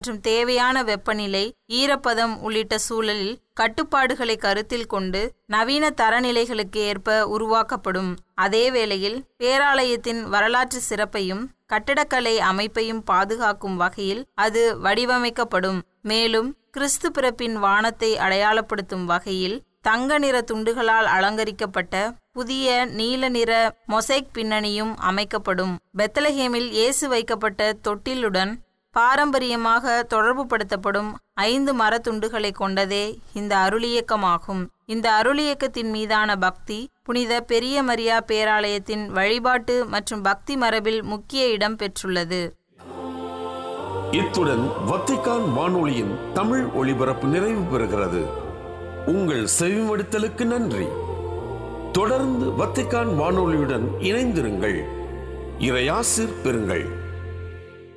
மற்றும் தேவையான வெப்பநிலை ஈரப்பதம் உள்ளிட்ட சூழலில் கட்டுப்பாடுகளை கருத்தில் கொண்டு நவீன தரநிலைகளுக்கு ஏற்ப உருவாக்கப்படும் அதே வேளையில் பேராலயத்தின் வரலாற்று சிறப்பையும் கட்டடக்கலை அமைப்பையும் பாதுகாக்கும் வகையில் அது வடிவமைக்கப்படும் மேலும் கிறிஸ்து பிறப்பின் வானத்தை அடையாளப்படுத்தும் வகையில் தங்க நிற துண்டுகளால் அலங்கரிக்கப்பட்ட புதிய நீல நிற மொசைக் பின்னணியும் அமைக்கப்படும் பெத்தலஹேமில் இயேசு வைக்கப்பட்ட தொட்டிலுடன் பாரம்பரியமாக தொடர்புபடுத்தப்படும் ஐந்து மரத்துண்டுகளை கொண்டதே இந்த அருளியக்கமாகும் இந்த அருளியக்கத்தின் மீதான பக்தி புனித பெரிய மரியா பேராலயத்தின் வழிபாட்டு மற்றும் பக்தி மரபில் முக்கிய இடம் பெற்றுள்ளது இத்துடன் வத்திக்கான் வானொலியின் தமிழ் ஒளிபரப்பு நிறைவு பெறுகிறது உங்கள் செவிமடுத்தலுக்கு நன்றி தொடர்ந்து வத்திக்கான் வானொலியுடன் இணைந்திருங்கள் இறையாசிர் பெறுங்கள்